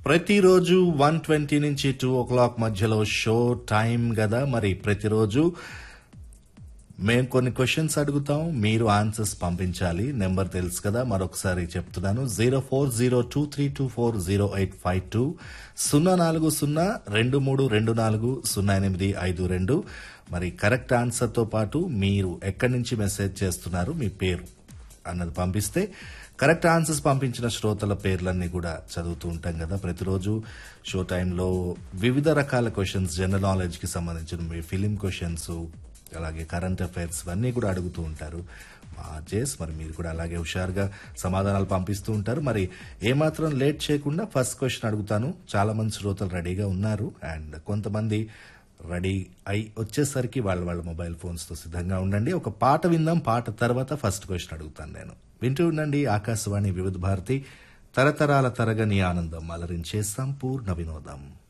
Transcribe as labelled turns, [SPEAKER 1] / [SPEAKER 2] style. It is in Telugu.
[SPEAKER 1] ప్రతిరోజు వన్ ట్వంటీ నుంచి టూ ఓ క్లాక్ మధ్యలో షో టైం కదా మరి ప్రతిరోజు మేము కొన్ని క్వశ్చన్స్ అడుగుతాం మీరు ఆన్సర్స్ పంపించాలి నెంబర్ తెలుసు కదా మరొకసారి చెప్తున్నాను zero four zero two three two four zero eight five two సున్నా నాలుగు సున్నా రెండు మూడు రెండు నాలుగు సున్నా ఎనిమిది ఐదు రెండు మరి కరెక్ట్ ఆన్సర్తో పాటు మీరు ఎక్కడి నుంచి మెసేజ్ చేస్తున్నారు మీ పేరు అన్నది పంపిస్తే కరెక్ట్ ఆన్సర్స్ పంపించిన శ్రోతల పేర్లన్నీ కూడా చదువుతూ ఉంటాం కదా ప్రతిరోజు షో టైంలో వివిధ రకాల క్వశ్చన్స్ జనరల్ నాలెడ్జ్కి సంబంధించిన మీ ఫిలిం క్వశ్చన్స్ అలాగే కరెంట్ అఫైర్స్ ఇవన్నీ కూడా అడుగుతూ ఉంటారు మా జేస్ మరి మీరు కూడా అలాగే హుషారుగా సమాధానాలు పంపిస్తూ ఉంటారు మరి ఏమాత్రం లేట్ చేయకుండా ఫస్ట్ క్వశ్చన్ అడుగుతాను చాలా మంది శ్రోతలు రెడీగా ఉన్నారు అండ్ కొంతమంది రెడీ అయి వచ్చేసరికి వాళ్ళ వాళ్ళ మొబైల్ ఫోన్స్తో సిద్ధంగా ఉండండి ఒక పాట విందాం పాట తర్వాత ఫస్ట్ క్వశ్చన్ అడుగుతాను నేను వింటూ ఉండండి ఆకాశవాణి వివిధ భారతి తరతరాల తరగని ఆనందం అలరించే సంపూర్ణ వినోదం